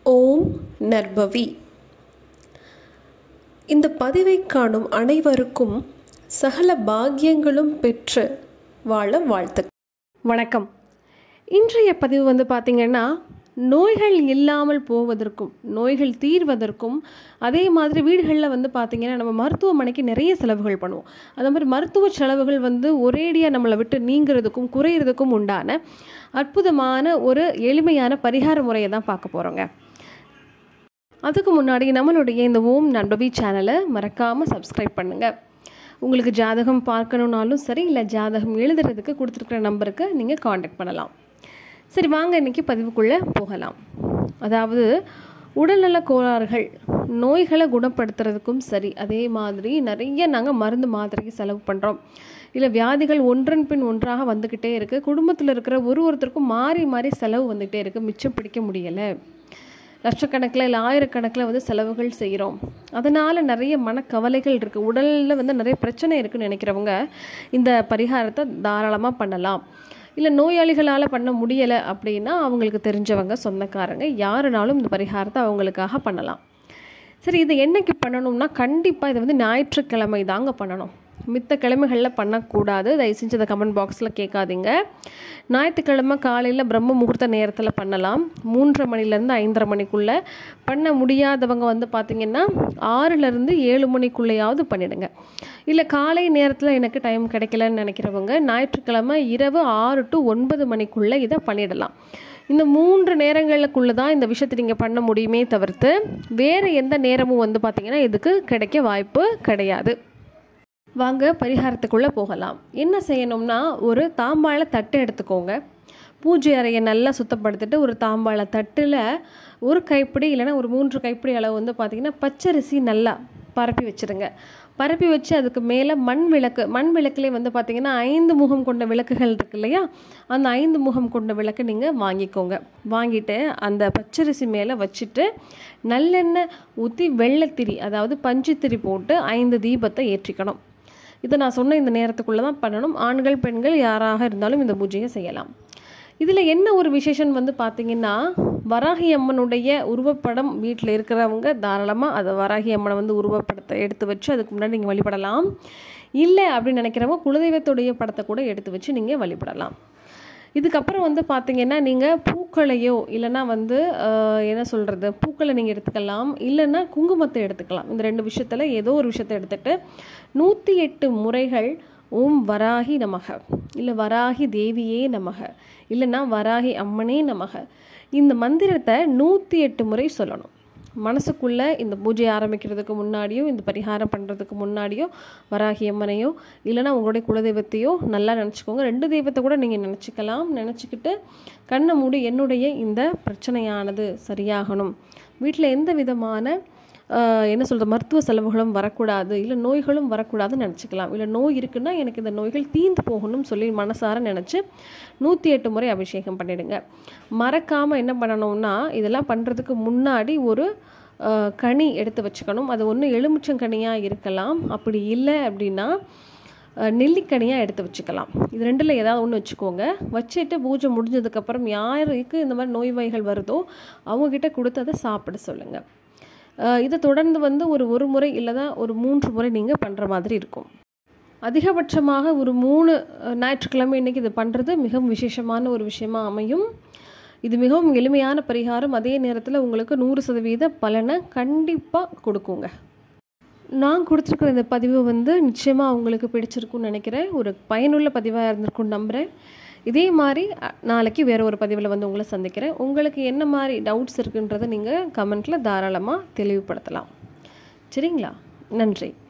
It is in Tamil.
ஓம் நற்பவி இந்த பதிவை காணும் அனைவருக்கும் சகல பாக்கியங்களும் பெற்று வாழ வாழ்த்து வணக்கம் இன்றைய பதிவு வந்து பார்த்திங்கன்னா நோய்கள் இல்லாமல் போவதற்கும் நோய்கள் தீர்வதற்கும் அதே மாதிரி வீடுகளில் வந்து பார்த்திங்கன்னா நம்ம மருத்துவமனைக்கு நிறைய செலவுகள் பண்ணுவோம் அந்த மாதிரி மருத்துவ செலவுகள் வந்து ஒரேடியாக நம்மளை விட்டு நீங்கிறதுக்கும் குறையிறதுக்கும் உண்டான அற்புதமான ஒரு எளிமையான பரிகார முறையை தான் பார்க்க போகிறோங்க அதுக்கு முன்னாடி நம்மளுடைய இந்த ஓம் நண்பவி சேனலை மறக்காமல் சப்ஸ்கிரைப் பண்ணுங்கள் உங்களுக்கு ஜாதகம் பார்க்கணுன்னாலும் சரி இல்லை ஜாதகம் எழுதுறதுக்கு கொடுத்துருக்குற நம்பருக்கு நீங்கள் காண்டாக்ட் பண்ணலாம் சரி வாங்க இன்றைக்கி பதிவுக்குள்ளே போகலாம் அதாவது உடல்நல கோளாறுகள் நோய்களை குணப்படுத்துறதுக்கும் சரி அதே மாதிரி நிறைய நாங்கள் மருந்து மாத்திரைக்கு செலவு பண்ணுறோம் இல்லை வியாதிகள் ஒன்றன் பின் ஒன்றாக வந்துக்கிட்டே இருக்குது குடும்பத்தில் இருக்கிற ஒரு ஒருத்தருக்கும் மாறி மாறி செலவு வந்துக்கிட்டே இருக்குது மிச்சம் பிடிக்க முடியலை லட்சக்கணக்கில் இல்லை ஆயிரக்கணக்கில் வந்து செலவுகள் செய்கிறோம் அதனால் நிறைய மனக்கவலைகள் இருக்குது உடலில் வந்து நிறைய பிரச்சனை இருக்குன்னு நினைக்கிறவங்க இந்த பரிகாரத்தை தாராளமாக பண்ணலாம் இல்லை நோயாளிகளால் பண்ண முடியலை அப்படின்னா அவங்களுக்கு தெரிஞ்சவங்க சொந்தக்காரங்க யாருனாலும் இந்த பரிகாரத்தை அவங்களுக்காக பண்ணலாம் சரி இது என்னைக்கு பண்ணணும்னா கண்டிப்பாக இதை வந்து ஞாயிற்றுக்கிழமை தாங்க பண்ணணும் மித்த கிழமைகளில் பண்ணக்கூடாது தயவு செஞ்சு அதை கமெண்ட் பாக்ஸில் கேட்காதீங்க ஞாயிற்றுக்கிழமை காலையில் பிரம்ம முகூர்த்த நேரத்தில் பண்ணலாம் மூன்றரை மணிலேருந்து ஐந்தரை மணிக்குள்ளே பண்ண முடியாதவங்க வந்து பார்த்திங்கன்னா ஆறுலேருந்து ஏழு மணிக்குள்ளேயாவது பண்ணிடுங்க இல்லை காலை நேரத்தில் எனக்கு டைம் கிடைக்கலன்னு நினைக்கிறவங்க ஞாயிற்றுக்கிழமை இரவு ஆறு டு ஒன்பது மணிக்குள்ளே இதை பண்ணிடலாம் இந்த மூன்று நேரங்களுக்குள்ளே தான் இந்த விஷயத்தை நீங்கள் பண்ண முடியுமே தவிர்த்து வேறு எந்த நேரமும் வந்து பார்த்திங்கன்னா இதுக்கு கிடைக்க வாய்ப்பு கிடையாது வாங்க பரிகாரத்துக்குள்ளே போகலாம் என்ன செய்யணும்னா ஒரு தாம்பாள தட்டு எடுத்துக்கோங்க பூஜை அறையை நல்லா சுத்தப்படுத்திட்டு ஒரு தாம்பாள தட்டில் ஒரு கைப்பிடி இல்லைன்னா ஒரு மூன்று கைப்பிடி அளவு வந்து பார்த்திங்கன்னா பச்சரிசி நல்லா பரப்பி வச்சுருங்க பரப்பி வச்சு அதுக்கு மேலே மண் விளக்கு மண் விளக்குலேயே வந்து பார்த்திங்கன்னா ஐந்து முகம் கொண்ட விளக்குகள் இருக்கு இல்லையா அந்த ஐந்து முகம் கொண்ட விளக்கு நீங்கள் வாங்கிக்கோங்க வாங்கிட்டு அந்த பச்சரிசி மேலே வச்சுட்டு நல்லெண்ணெய் ஊற்றி வெள்ளைத்திரி அதாவது பஞ்சுத்திரி போட்டு ஐந்து தீபத்தை ஏற்றிக்கணும் இதை நான் சொன்ன இந்த நேரத்துக்குள்ளே தான் பண்ணணும் ஆண்கள் பெண்கள் யாராக இருந்தாலும் இந்த பூஜையை செய்யலாம் இதில் என்ன ஒரு விசேஷம் வந்து பார்த்திங்கன்னா வராகி அம்மனுடைய உருவப்படம் வீட்டில் இருக்கிறவங்க தாராளமாக அதை வராகி அம்மனை வந்து உருவப்படத்தை எடுத்து வச்சு அதுக்கு முன்னாடி நீங்கள் வழிபடலாம் இல்லை அப்படின்னு நினைக்கிறவங்க குலதெய்வத்துடைய படத்தை கூட எடுத்து வச்சு நீங்கள் வழிபடலாம் இதுக்கப்புறம் வந்து பார்த்தீங்கன்னா நீங்கள் பூக்களையோ இல்லைன்னா வந்து என்ன சொல்கிறது பூக்களை நீங்கள் எடுத்துக்கலாம் இல்லைன்னா குங்குமத்தை எடுத்துக்கலாம் இந்த ரெண்டு விஷயத்தில் ஏதோ ஒரு விஷயத்தை எடுத்துகிட்டு நூற்றி எட்டு முறைகள் ஓம் வராகி நமக இல்லை வராகி தேவியே நமக இல்லைன்னா வராகி அம்மனே நமக இந்த மந்திரத்தை நூற்றி எட்டு முறை சொல்லணும் மனசுக்குள்ளே இந்த பூஜை ஆரம்பிக்கிறதுக்கு முன்னாடியோ இந்த பரிகாரம் பண்ணுறதுக்கு முன்னாடியோ வராகி அம்மனையோ இல்லைனா உங்களுடைய குலதெய்வத்தையோ நல்லா நினச்சிக்கோங்க ரெண்டு தெய்வத்தை கூட நீங்கள் நினச்சிக்கலாம் நினச்சிக்கிட்டு கண்ணை மூடி என்னுடைய இந்த பிரச்சனையானது சரியாகணும் வீட்டில் எந்த விதமான என்ன சொல்கிறது மருத்துவ செலவுகளும் வரக்கூடாது இல்லை நோய்களும் வரக்கூடாதுன்னு நினச்சிக்கலாம் இல்லை நோய் இருக்குன்னா எனக்கு இந்த நோய்கள் தீந்து போகணும்னு சொல்லி மனசார நினச்சி நூற்றி எட்டு முறை அபிஷேகம் பண்ணிடுங்க மறக்காமல் என்ன பண்ணணும்னா இதெல்லாம் பண்ணுறதுக்கு முன்னாடி ஒரு கனி எடுத்து வச்சுக்கணும் அது ஒன்று எலுமிச்சங்கனியாக இருக்கலாம் அப்படி இல்லை அப்படின்னா நெல்லிக்கனியாக எடுத்து வச்சுக்கலாம் இது ரெண்டில் ஏதாவது ஒன்று வச்சுக்கோங்க வச்சுட்டு பூஜை முடிஞ்சதுக்கப்புறம் யாருக்கு இந்த மாதிரி நோய் வகைகள் வருதோ அவங்கக்கிட்ட கொடுத்து அதை சாப்பிட சொல்லுங்கள் இதை தொடர்ந்து வந்து ஒரு ஒரு முறை இல்லை தான் ஒரு மூன்று முறை நீங்கள் பண்ணுற மாதிரி இருக்கும் அதிகபட்சமாக ஒரு மூணு ஞாயிற்றுக்கிழமை இன்றைக்கி இது பண்ணுறது மிகவும் விசேஷமான ஒரு விஷயமா அமையும் இது மிகவும் எளிமையான பரிகாரம் அதே நேரத்தில் உங்களுக்கு நூறு சதவீத பலனை கண்டிப்பாக கொடுக்குங்க நான் கொடுத்துருக்குற இந்த பதிவு வந்து நிச்சயமாக உங்களுக்கு பிடிச்சிருக்குன்னு நினைக்கிறேன் ஒரு பயனுள்ள பதிவாக இருந்திருக்குன்னு நம்புகிறேன் இதே மாதிரி நாளைக்கு வேறு ஒரு பதிவில் வந்து உங்களை சந்திக்கிறேன் உங்களுக்கு என்ன மாதிரி டவுட்ஸ் இருக்குன்றதை நீங்கள் கமெண்ட்டில் தாராளமாக தெளிவுபடுத்தலாம் சரிங்களா நன்றி